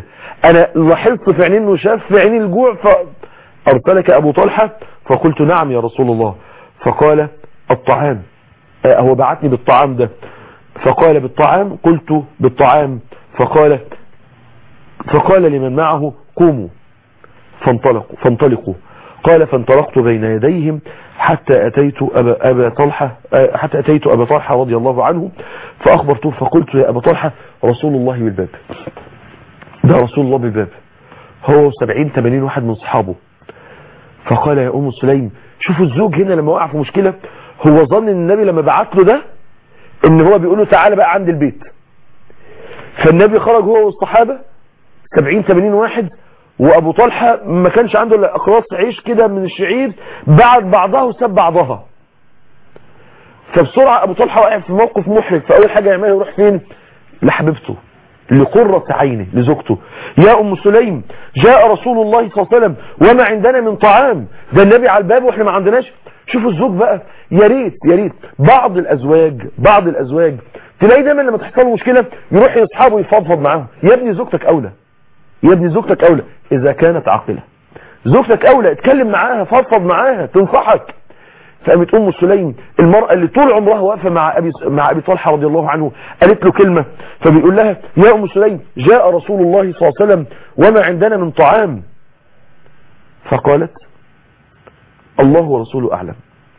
انا لاحظت في عيني انه شاف في عيني الجوع فارسلك ابو طلحة فقلت نعم يا رسول الله فقال الطعام آه، هو بعتني بالطعام ده فقال بالطعام قلت بالطعام فقال فقال لمن معه قوموا فانطلقوا فانطلقوا قال فانطلقت بين يديهم حتى أتيت أبا, أبا طلحة آه، حتى أتيت أبا طلحة رضي الله عنه فأخبرته فقلت يا أبا طلحة رسول الله بالباب ده رسول الله بالباب هو 70 80 واحد من صحابه فقال يا أم سليم شوفوا الزوج هنا لما وقع في مشكلة هو ظن ان النبي لما بعت له ده ان هو بيقول له تعالى بقى عند البيت فالنبي خرج هو والصحابة 70 80 واحد وابو طلحة ما كانش عنده الا اقراص عيش كده من الشعير بعد بعضها وساب بعضها فبسرعة ابو طلحة واقع في موقف محرج فاول حاجة يعملها يروح فين لحبيبته لقرة عينه لزوجته يا ام سليم جاء رسول الله صلى الله عليه وسلم وما عندنا من طعام ده النبي على الباب واحنا ما عندناش شوفوا الزوج بقى يا ريت يا ريت بعض الازواج بعض الازواج تلاقي دايما لما تحصل له مشكله يروح لاصحابه يفضفض معاهم يا ابني زوجتك اولى يا ابني زوجتك اولى اذا كانت عاقله زوجتك اولى اتكلم معاها فضفض معاها تنصحك فقامت ام سليم المرأة اللي طول عمرها واقفة مع ابي مع ابي طلحة رضي الله عنه قالت له كلمة فبيقول لها يا ام سليم جاء رسول الله صلى الله عليه وسلم وما عندنا من طعام فقالت الله ورسوله اعلم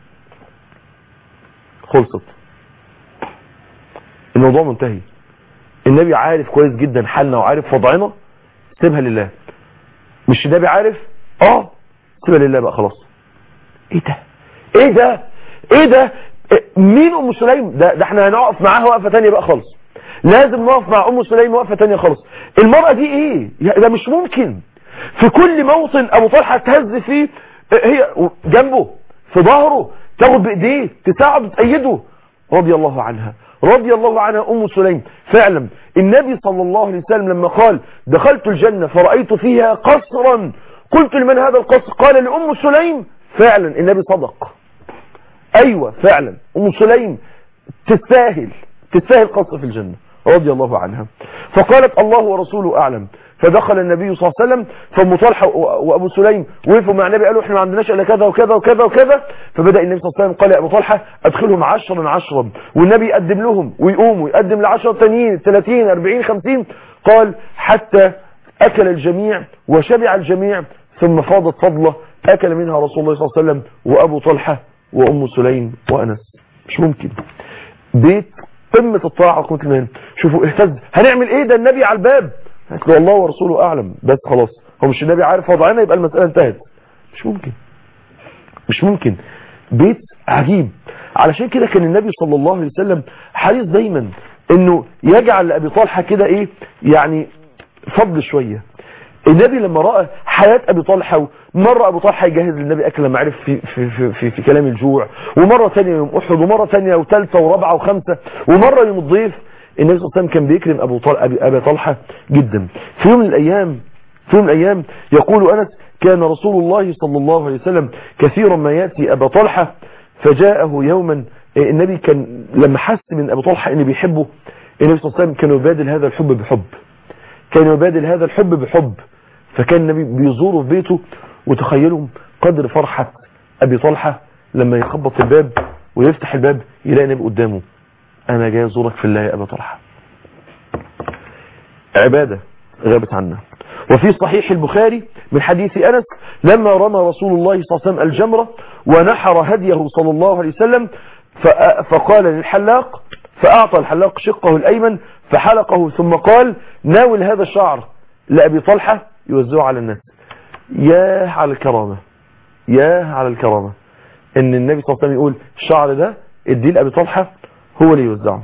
خلصت الموضوع منتهي النبي عارف كويس جدا حالنا وعارف وضعنا سيبها لله مش النبي عارف اه سيبها لله بقى خلاص ايه ده ايه ده ايه ده إيه مين ام سليم ده, ده احنا هنقف معاها وقفه تانية بقى خالص لازم نقف مع ام سليم وقفه تانية خالص المرأة دي ايه ده مش ممكن في كل موطن ابو طلحه تهز فيه هي جنبه في ظهره تاخد بايديه تساعده تأيده رضي الله عنها رضي الله عنها ام سليم فعلا النبي صلى الله عليه وسلم لما قال دخلت الجنة فرأيت فيها قصرا قلت لمن هذا القصر قال لأم سليم فعلا النبي صدق ايوه فعلا ام سليم تستاهل تستاهل قصر في الجنة رضي الله عنها فقالت الله ورسوله اعلم فدخل النبي صلى الله عليه وسلم فام طلحه وابو سليم وقفوا مع النبي قالوا احنا ما عندناش الا كذا وكذا وكذا وكذا فبدا النبي صلى الله عليه وسلم قال يا ابو طلحه ادخلهم عشرا عشرا والنبي يقدم لهم ويقوموا يقدم لعشرة تانيين 30 40 50 قال حتى اكل الجميع وشبع الجميع ثم فاضت فضله اكل منها رسول الله صلى الله عليه وسلم وابو طلحه وام سليم وانس مش ممكن بيت قمه الطاعه وقمه الايمان شوفوا اهتز هنعمل ايه ده النبي على الباب قالت له الله ورسوله اعلم بس خلاص هو مش النبي عارف وضعنا يبقى المساله انتهت مش ممكن مش ممكن بيت عجيب علشان كده كان النبي صلى الله عليه وسلم حريص دايما انه يجعل لابي طلحه كده ايه يعني فضل شويه النبي لما راى حياه ابي طلحه مره ابو طلحه يجهز للنبي اكل لما عرف في في في, في, في كلام الجوع ومره ثانيه يوم احد ومره ثانيه وثالثه ورابعه وخمسه ومره يوم الضيف النبي صلى الله عليه وسلم كان بيكرم ابو طلحه ابي, أبي طلحه جدا في يوم من الايام في يوم من الايام يقول انس كان رسول الله صلى الله عليه وسلم كثيرا ما ياتي ابا طلحه فجاءه يوما النبي كان لما حس من ابو طلحه ان بيحبه النبي صلى الله عليه وسلم كان يبادل هذا الحب بحب كان يبادل هذا الحب بحب فكان النبي بيزوره في بيته وتخيلوا قدر فرحة ابي طلحة لما يخبط الباب ويفتح الباب يلاقي النبي قدامه انا جاي ازورك في الله يا ابا طلحة عبادة غابت عنا وفي صحيح البخاري من حديث أنس لما رمى رسول الله صلى الله عليه وسلم الجمرة ونحر هديه صلى الله عليه وسلم فقال للحلاق فأعطى الحلاق شقه الأيمن فحلقه ثم قال ناول هذا الشعر لأبي طلحة يوزعه على الناس ياه على الكرامة ياه على الكرامة ان النبي صلى الله عليه وسلم يقول الشعر ده اديه لأبي طلحة هو اللي يوزعه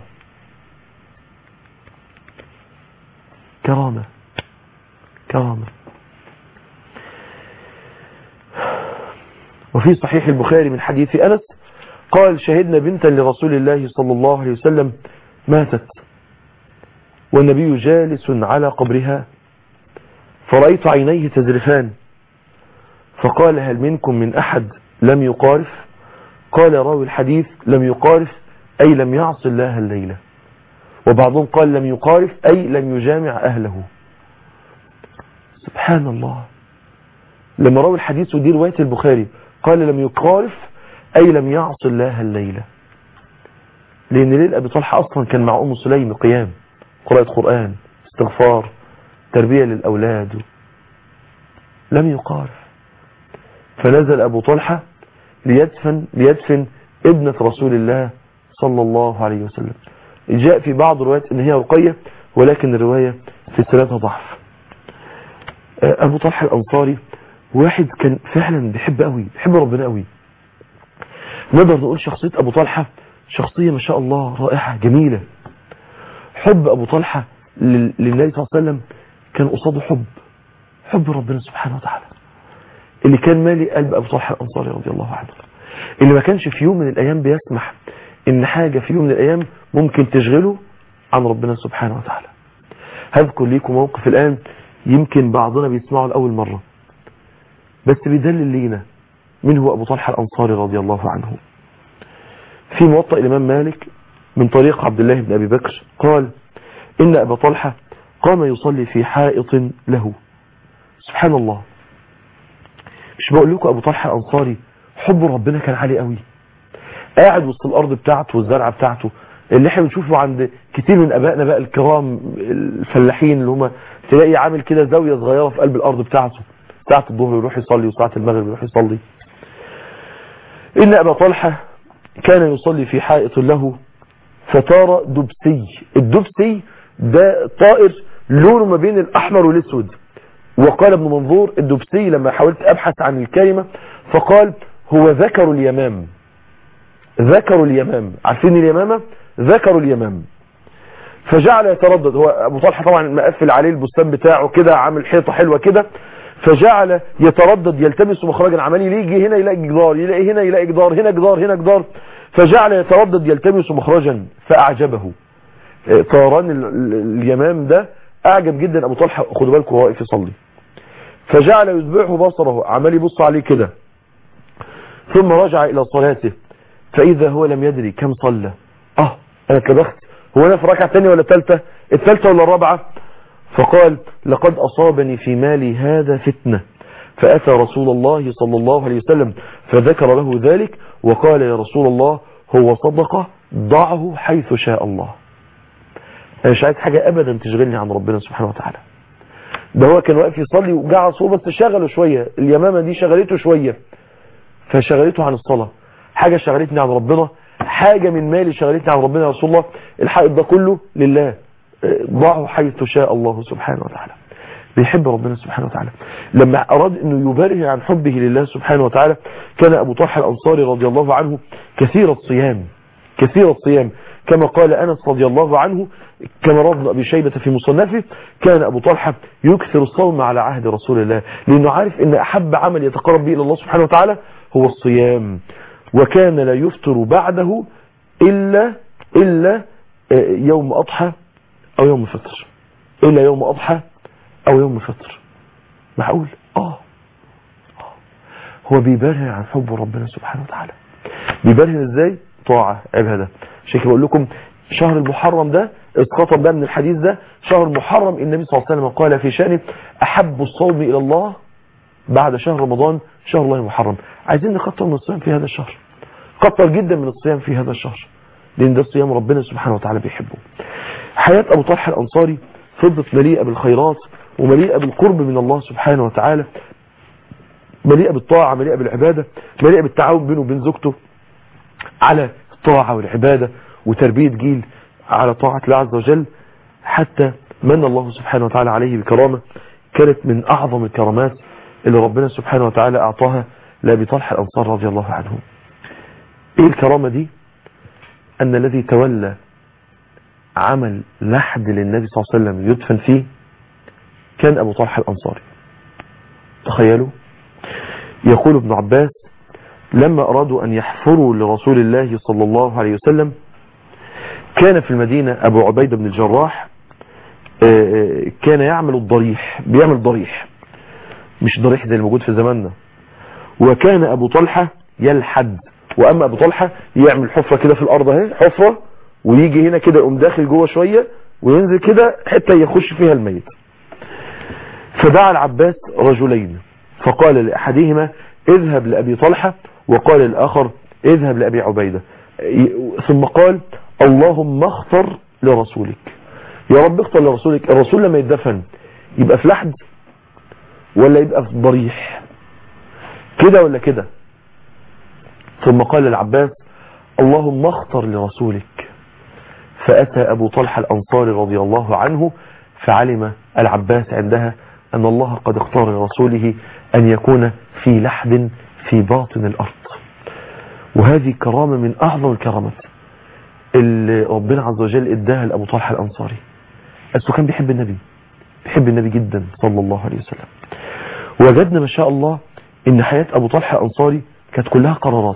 كرامة كرامة وفي صحيح البخاري من حديث أنس قال شهدنا بنتا لرسول الله صلى الله عليه وسلم ماتت والنبي جالس على قبرها فرأيت عينيه تزرفان فقال هل منكم من أحد لم يقارف قال راوي الحديث لم يقارف أي لم يعص الله الليلة وبعضهم قال لم يقارف أي لم يجامع أهله سبحان الله لما راوي الحديث ودي رواية البخاري قال لم يقارف أي لم يعص الله الليلة لأن ليل أبي طلحة أصلا كان مع أم سليم قيام قراءة قرآن استغفار تربية للأولاد لم يقارف فنزل أبو طلحة ليدفن, ليدفن ابنة رسول الله صلى الله عليه وسلم جاء في بعض الروايات ان هي رقية ولكن الرواية في سلاتها ضعف أبو طلحة الأنصاري واحد كان فعلا بيحب قوي بيحب ربنا قوي نقدر نقول شخصية أبو طلحة شخصية ما شاء الله رائعة جميلة حب أبو طلحة للنبي صلى الله عليه وسلم كان قصاده حب حب ربنا سبحانه وتعالى اللي كان مالي قلب أبو طلحة الأنصاري رضي الله عنه اللي ما كانش في يوم من الأيام بيسمح إن حاجة في يوم من الأيام ممكن تشغله عن ربنا سبحانه وتعالى هذكر ليكم موقف الآن يمكن بعضنا بيسمعه لأول مرة بس بيدلل لينا من هو أبو طلحة الأنصاري رضي الله عنه في موطأ الإمام مالك من طريق عبد الله بن أبي بكر قال إن أبا طلحة قام يصلي في حائط له سبحان الله مش بقول لكم أبو طلحة الأنصاري حب ربنا كان عالي قوي قاعد وسط الأرض بتاعته والزرعة بتاعته اللي احنا بنشوفه عند كتير من أبائنا بقى الكرام الفلاحين اللي هم تلاقي عامل كده زاوية صغيرة في قلب الأرض بتاعته ساعة الظهر يروح يصلي وساعة المغرب يروح يصلي إن أبا طلحة كان يصلي في حائط له فتار دبسي الدبسي ده طائر لونه ما بين الأحمر والأسود وقال ابن منظور الدبسي لما حاولت أبحث عن الكلمة فقال هو ذكر اليمام ذكر اليمام عارفين اليمامة ذكر اليمام فجعل يتردد هو أبو طلحة طبعا مقفل عليه البستان بتاعه كده عامل حيطة حلوة كده فجعل يتردد يلتمس مخرجا عمال يجي هنا يلاقي جدار يلاقي هنا يلاقي جدار هنا جدار هنا جدار فجعل يتردد يلتمس مخرجا فأعجبه طيران اليمام ده أعجب جدا أبو طلحة خدوا بالكم هو واقف يصلي فجعل يتبعه بصره عمال يبص عليه كده ثم رجع إلى صلاته فإذا هو لم يدري كم صلى اه أنا اتلبخت هو أنا في ركعة تانية ولا ثالثة الثالثة ولا الرابعة فقال لقد أصابني في مالي هذا فتنة فأتى رسول الله صلى الله عليه وسلم فذكر له ذلك وقال يا رسول الله هو صدقة ضعه حيث شاء الله أنا مش عايز حاجة أبدا تشغلني عن ربنا سبحانه وتعالى ده هو كان واقف يصلي وجعل صوبة بس شغله شوية اليمامة دي شغلته شوية فشغلته عن الصلاة حاجة شغلتني عن ربنا حاجة من مالي شغلتني عن ربنا يا رسول الله الحائط ده كله لله ضعه حيث شاء الله سبحانه وتعالى بيحب ربنا سبحانه وتعالى لما أراد أنه يبرهن عن حبه لله سبحانه وتعالى كان أبو طلحة الأنصاري رضي الله عنه كثير الصيام كثير الصيام كما قال أنس رضي الله عنه كما روى ابن أبي شيبة في مصنفه كان أبو طلحة يكثر الصوم على عهد رسول الله لأنه عارف أن أحب عمل يتقرب به إلى الله سبحانه وتعالى هو الصيام وكان لا يفطر بعده إلا إلا يوم أضحى أو يوم فطر إلا يوم أضحى أو يوم فطر معقول آه هو بيبرهن عن حب ربنا سبحانه وتعالى بيبرهن ازاي طاعة عبادة عشان كده بقول لكم شهر المحرم ده اسقاطا بقى من الحديث ده شهر المحرم النبي صلى الله عليه وسلم قال في شأنه أحب الصوم إلى الله بعد شهر رمضان شهر الله المحرم عايزين نكتر من الصيام في هذا الشهر كتر جدا من الصيام في هذا الشهر لأن ده الصيام ربنا سبحانه وتعالى بيحبه حياة أبو طلحة الأنصاري فضت مليئة بالخيرات ومليئة بالقرب من الله سبحانه وتعالى مليئة بالطاعة مليئة بالعبادة مليئة بالتعاون بينه وبين زوجته على الطاعة والعبادة وتربية جيل على طاعة الله عز وجل حتى من الله سبحانه وتعالى عليه بكرامة كانت من أعظم الكرامات اللي ربنا سبحانه وتعالى أعطاها لأبي طلحة الأنصار رضي الله عنه إيه الكرامة دي أن الذي تولى عمل لحد للنبي صلى الله عليه وسلم يدفن فيه كان أبو طلحة الأنصاري تخيلوا يقول ابن عباس لما أرادوا أن يحفروا لرسول الله صلى الله عليه وسلم كان في المدينة أبو عبيدة بن الجراح كان يعمل الضريح بيعمل ضريح مش ضريح زي الموجود في زماننا وكان أبو طلحة يلحد وأما أبو طلحة يعمل حفرة كده في الأرض اهي حفرة ويجي هنا كده يقوم داخل جوه شوية وينزل كده حتى يخش فيها الميت فدعا العباس رجلين فقال لأحدهما اذهب لأبي طلحة وقال الآخر اذهب لأبي عبيدة ثم قال اللهم اختر لرسولك يا رب اختر لرسولك الرسول لما يدفن يبقى في لحد ولا يبقى في ضريح كده ولا كده ثم قال العباس اللهم اختر لرسولك فأتى أبو طلحة الأنصاري رضي الله عنه فعلم العباس عندها أن الله قد اختار لرسوله أن يكون في لحد في باطن الأرض وهذه كرامة من أعظم الكرامات اللي ربنا عز وجل اداها لأبو طلحة الأنصاري أسه كان بيحب النبي بيحب النبي جدا صلى الله عليه وسلم وجدنا ما شاء الله ان حياة ابو طلحة الانصاري كانت كلها قرارات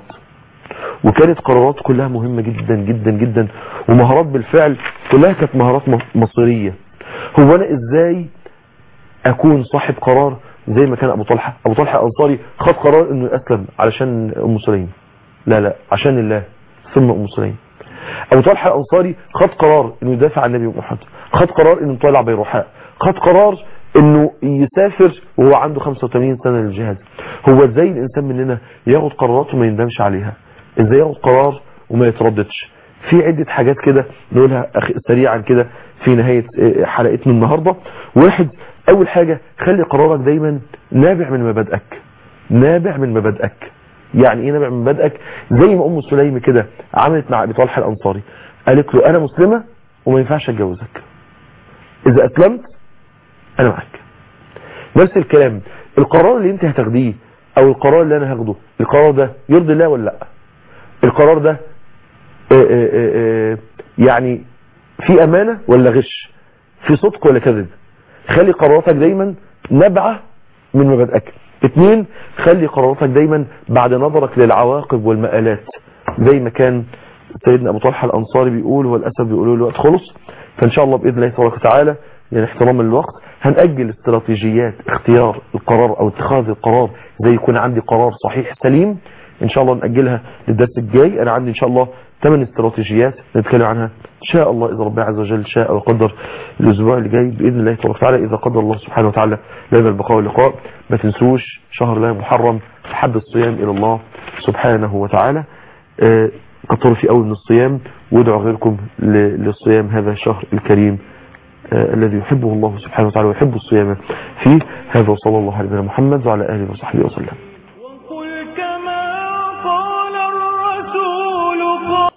وكانت قرارات كلها مهمة جدا جدا جدا ومهارات بالفعل كلها كانت مهارات مصيرية هو انا ازاي اكون صاحب قرار زي ما كان ابو طلحة ابو طلحة الانصاري خد قرار انه يسلم علشان ام سليم لا لا عشان الله ثم ام سليم ابو طلحة الانصاري خد قرار انه يدافع عن النبي محمد خد قرار انه يطلع بيروحاء خد قرار انه يسافر وهو عنده 85 سنة للجهاد هو ازاي الانسان مننا ياخد قرارات وما يندمش عليها ازاي ياخد قرار وما يترددش في عدة حاجات كده نقولها سريعا كده في نهاية حلقتنا النهاردة واحد اول حاجة خلي قرارك دايما نابع من مبادئك نابع من مبادئك يعني ايه نابع من مبادئك زي ما ام سليم كده عملت مع ابي طلحه الانصاري قالت له انا مسلمة وما ينفعش اتجوزك اذا اسلمت انا معاك نفس الكلام القرار اللي انت هتاخديه او القرار اللي انا هاخده القرار ده يرضي الله ولا لا القرار ده آآ آآ يعني في امانة ولا غش في صدق ولا كذب خلي قراراتك دايما نبعة من مبادئك اتنين خلي قراراتك دايما بعد نظرك للعواقب والمآلات زي ما كان سيدنا ابو طلحه الانصاري بيقول والاسف بيقولوا له الوقت خلص فان شاء الله باذن الله تبارك وتعالى يعني احتراما للوقت هنأجل استراتيجيات اختيار القرار او اتخاذ القرار زي يكون عندي قرار صحيح سليم ان شاء الله نأجلها للدرس الجاي انا عندي ان شاء الله ثمان استراتيجيات نتكلم عنها ان شاء الله اذا ربنا عز وجل شاء وقدر الاسبوع اللي جاي باذن الله تبارك وتعالى اذا قدر الله سبحانه وتعالى لنا البقاء واللقاء ما تنسوش شهر الله محرم حب الصيام الى الله سبحانه وتعالى آه كتروا في اول من الصيام وادعوا غيركم للصيام هذا الشهر الكريم آه الذي يحبه الله سبحانه وتعالى ويحب الصيام فيه هذا وصلى الله على نبينا محمد وعلى اله وصحبه وسلم